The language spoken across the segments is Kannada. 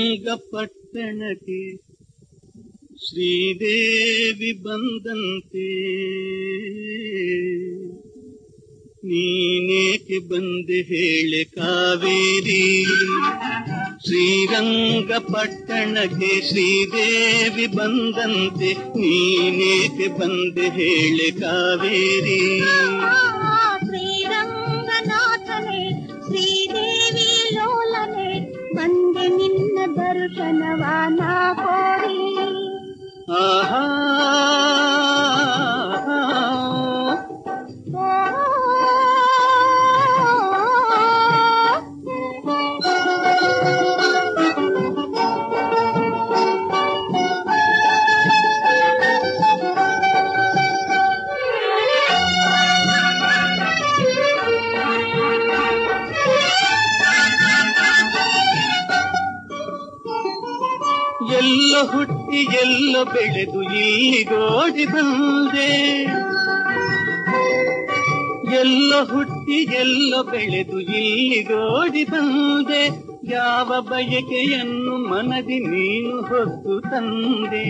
ಶ್ರೀರಂಗಪಟ್ಟಣಕ್ಕೆ ಶ್ರೀದೇವಿ ಬಂದಂತೆ ನೀನೇಕೆ ಬಂದೆ ಹೇಳೆ ಕಾವೇರಿ ಶ್ರೀರಂಗಪಟ್ಟಣಕ್ಕೆ ಶ್ರೀದೇವಿ ಬಂದಂತೆ ನೀನೇಕೆ ಬಂದೆ ಹೇಳೆ ಕಾವೇರಿ ಶ್ರೀರಂಗನಾಥನೇ ಶ್ರೀದೇವಿ ಲೋಲನೆ ಬಂದೆ ನಿನ್ನ ದರ್ಶನವಾನ ಕೋರಿ ಆಹಾ ಎಲ್ಲೋ ಹುಟ್ಟಿ ಎಲ್ಲೋ ಬೆಳೆದು ಇಲ್ಲಿಗೋಡಿ ಬಂದೆ ಎಲ್ಲೋ ಹುಟ್ಟಿ ಎಲ್ಲೋ ಬೆಳೆದು ಇಲ್ಲಿಗೋಡಿ ಬಂದೆ ಯಾವ ಬಯಕೆಯನ್ನು ಮನದಿ ನೀನು ಹೊತ್ತು ತಂದೆ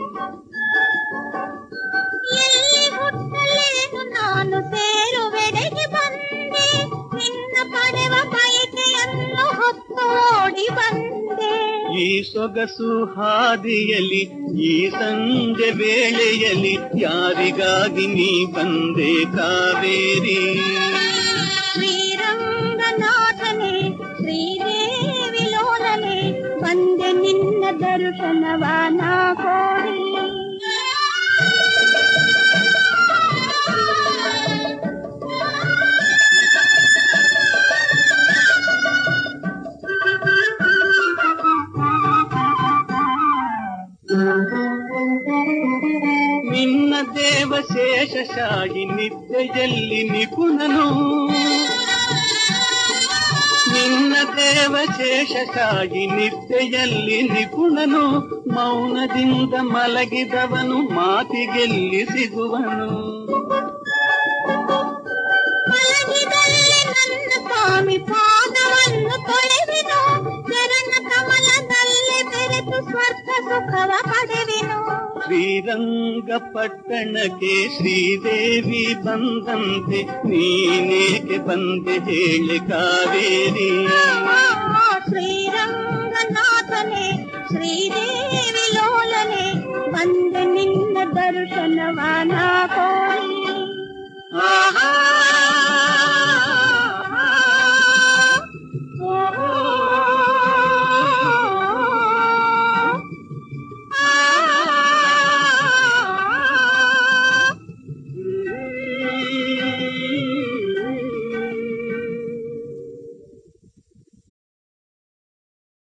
ಎಲ್ಲಿ ಹುಟ್ಟಲೇನು ನಾನು ಸೇರುವೆಡೆಗೆ ಬಂದೆ ನಿನ್ನ ಪಡೆವ ಬಯಕೆಯನ್ನು ಹೊತ್ತು ಓಡಿ ಬಂದೆ ಈ ಸೊಗಸು ಹಾದಿಯಲಿ ಈ ಸಂಜೆ ವೇಳೆಯಲ್ಲಿ ಯಾರಿಗಾಗಿ ನೀ ಬಂದೆ ಕಾವೇರಿ ಶ್ರೀರಂಗನಾಥನೇ ಶ್ರೀದೇವಿ ಲೋಲನೆ ಬಂದೆ ನಿನ್ನ ದರ್ಶನವಾನ ಕೋರಿ ನಿನ್ನ ದೇವ ಶೇಷಶಾಹಿ ನಿತ್ಯದಲ್ಲಿ ನಿಪುಣನು ನಿನ್ನ ದೇವ ಶೇಷಶಾಹಿ ನಿತ್ಯದಲ್ಲಿ ನಿಪುಣನು ಮೌನದಿಂದ ಮಲಗಿದವನು ಮಾತಿಗೆಲ್ಲಿ ಸಿಗುವನು ಮಲಗಿದಲ್ಲಿ ನನ್ನ ಸ್ವಾಮಿ ಪಾದವನ್ನು ತೊಳೆವಿನು ಚರಣ ಕಮಲದಲ್ಲಿ ಬೆರೆತು ಸ್ವರ್ಗ ಸುಖವ ಪಡೆವಿನು ಶ್ರೀರಂಗಪಟ್ಟಣಕ್ಕೆ ಶ್ರೀದೇವಿ ಬಂದಂತೆ ನೀನೇಕೆ ಬಂದೆ ಹೇಳಿ ಕಾವೇರಿ ಶ್ರೀರಂಗನಾಥನೇ ಶ್ರೀದೇವಿ ಲೋಲನೆ ಬಂದೆ ನಿನ್ನ ದರ್ಶನವಾನ